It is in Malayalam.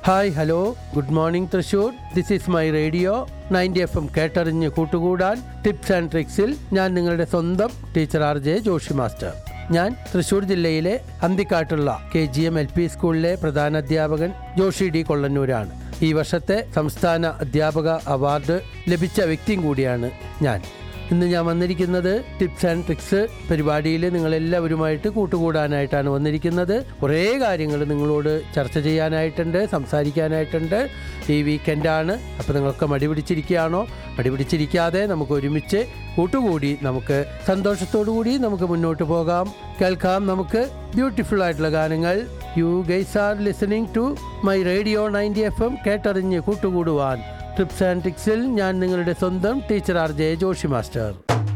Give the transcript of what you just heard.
hi hello good morning Thrissur this is my radio ninety F M കേട്ടറിഞ്ഞ് കൂട്ടുകൂടാൻ ടിപ്സ് ആൻഡ് ട്രിക്സിൽ ഞാൻ നിങ്ങളുടെ സ്വന്തം teacher R J Joshi master ഞാൻ തൃശൂർ ജില്ലയിലെ അന്തിക്കാട്ടുള്ള K G M L P സ്കൂളിലെ പ്രധാന അധ്യാപകൻ ജോഷി ഡി കൊള്ളന്നൂരാണ് ഈ വർഷത്തെ സംസ്ഥാന അധ്യാപക അവാർഡ് ലഭിച്ച വ്യക്തിയും കൂടിയാണ് ഞാൻ ഇന്ന് ഞാൻ വന്നിരിക്കുന്നത് ടിപ്സ് ആൻഡ് ട്രിക്സ് പരിപാടിയിൽ നിങ്ങളെല്ലാവരുമായിട്ട് കൂട്ടുകൂടാനായിട്ടാണ് വന്നിരിക്കുന്നത് കുറേ കാര്യങ്ങൾ നിങ്ങളോട് ചർച്ച ചെയ്യാനായിട്ടുണ്ട് സംസാരിക്കാനായിട്ടുണ്ട് ഈ വീക്കെൻഡാണ് അപ്പോൾ നിങ്ങൾക്ക് മടി പിടിച്ചിരിക്കുകയാണോ മടി പിടിച്ചിരിക്കാതെ നമുക്ക് ഒരുമിച്ച് കൂട്ടുകൂടി നമുക്ക് സന്തോഷത്തോടു കൂടി നമുക്ക് മുന്നോട്ട് പോകാം കേൾക്കാം നമുക്ക് ബ്യൂട്ടിഫുൾ ആയിട്ടുള്ള ഗാനങ്ങൾ you guys are listening to my radio ninety F M കേട്ടറിഞ്ഞ് കൂട്ടുകൂടുവാൻ ട്രിപ്സ് ആൻഡ് ടിക്സിൽ ഞാൻ നിങ്ങളുടെ സ്വന്തം teacher R J Joshi master